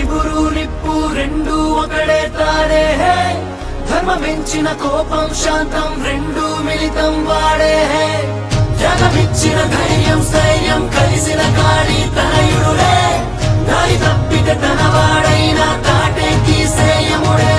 చిగురు నిప్పు రెండు ఒకడే తారే హే ధర్మమించిన కోపం శాంతం రెండు మిళితం వాడే హే జగమిచ్చిన ధైర్యం స్థైర్యం కలిసిన కాళీ తనయుడులే దారి తప్పితే తన వాడైన తాటే తీసేయముడే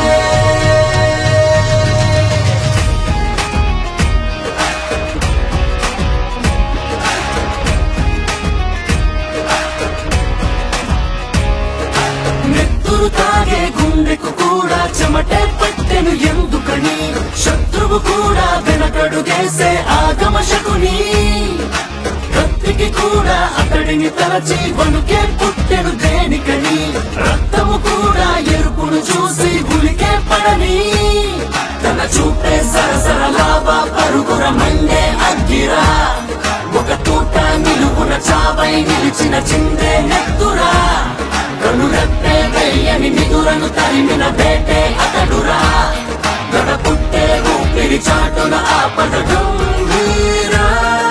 నెత్తురు తాగే గుండెకు కూడా చెమటే పట్టెను ఎందుకని శత్రువు కూడా వెనకడుగేసే ఆగమ శకుని కత్తికి కూడా అతడిని తలచి వణుకే పుట్టెను దేనికని రక్తము కూడా ఎరుపును చూసి ఉలికే పడని తన చూపే సరసర లాభ పరుగుర మండే అగ్గిరా ఒక తూట నిలువున చావై నిలిచిన చిందే నెత్తురా కనురెప్పే వెయ్యని నిదురను తరిమిన వేటే అతడురా గడ పుట్టే ఊపిరి చాటున ఆపద గంభీరా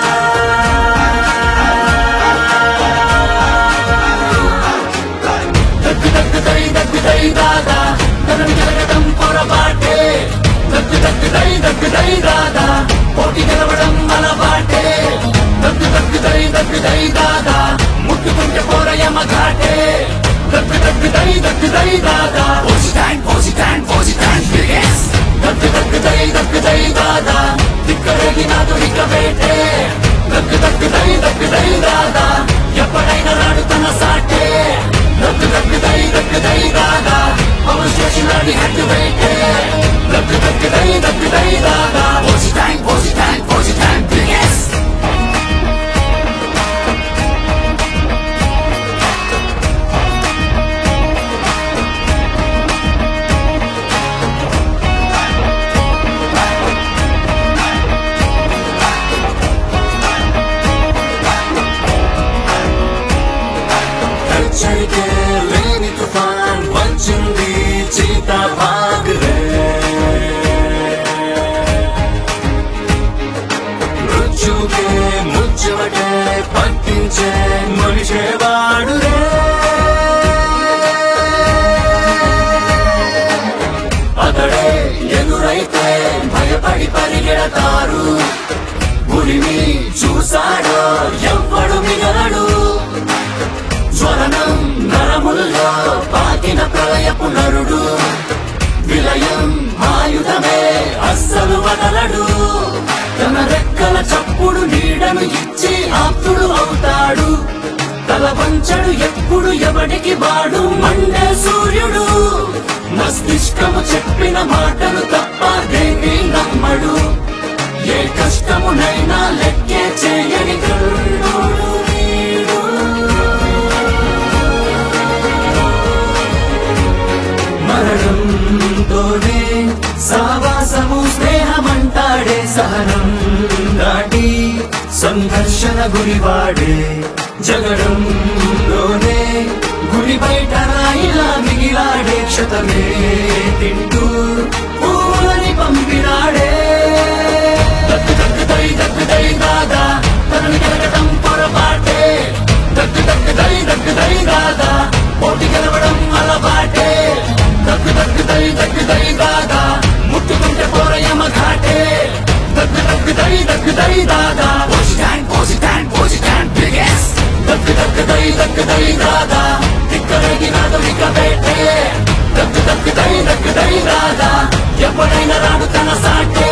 దగ్గు దగ్గు దై దగ్గు దై దాదా తనని జరగడం పొరపాటే దగ్గు దగ్గు దై దగ్గు దై దాదా పోటీ గెలవడం అలవాటే దగ్గు దగ్గు దై దగ్గు దై దాదా ముట్టుకుంటే పోరయమ ఘాటే దగ్గు దగ్గు దై దగ్గు దై దాదా పోసిటాన్ పోసిటాన్ పోసిటాన్ బిగెస్ దగ్గు దగ్గు దై దగ్గు దై దాదా దిక్కరేగి నాదు ఇక వేటే దగ్గు దగ్గు దై దగ్గు దై దాదా ఎప్పుడైనా రాడు తన సాటే దగ్గు దగ్గు దై దగ్గు దై దాదా పవన్ స్టేషన్ అది హెడ్ వేటే దగ్గు దగ్గు దై దగ్గు దై దాదా పోసిటాన్ పోసిటాన్ పోసిటాన్ బిగెస్ హెచ్చరికే లేని తుఫాన్ వచ్చింది చీత భాగరే మృత్యుకే ముచ్చవటే పట్టించే మనిషేవాడు రే అతడే ఎదురైతే భయపడి పరిగెడతారు గురిని చూశాడో ఎవ్వడు మిగలడు జ్వలనం నరముల్లో పాకిన ప్రళయపు నరుడు విలయం ఆయుధమే అస్సలు వదలడు తన రెక్కల చప్పుడు నీడను ఇచ్చి ఆప్తుడు అవుతాడు తల వంచడు ఎప్పుడు ఎవడికి వాడు మండే సూర్యుడు మస్తిష్కము చెప్పిన మాటను తప్ప దేన్ని నమ్మడు ఏ కష్టమునైనా లెక్కే చేయని గరుడు వీడు. మరణంతోనే సావాసము స్నేహమంటాడే సహనం దాటి సంఘర్షణ గురివాడే జగడంలోనే గురి బయట రాయిలా మిగిలాడే క్షతమే తింటూ పూలని పంపినాడే దగ్గు దగ్గు దై దగ్గు దై దాదా తనని కలగటం పొరపాటే దగ్గు దగ్గు దై దగ్గు దై దాదా పోటీ గెలవడం అలవాటే దగ్గు దగ్గు దై దగ్గు దై దాదా ముట్టుకుంటే పోరయమ ఘాటే దగ్గు దగ్గు దై దగ్గు దై దాదా పోసిటాన్ పోసిటాన్ పోసిటాన్ బిగెస్ దగ్గు దగ్గు దై దగ్గు దై దాదా దిక్కరేగి నాదు ఇక వేటే దగ్గు దగ్గు దై దగ్గు దై దాదా ఎప్పుడైనా రాడు తన సాటే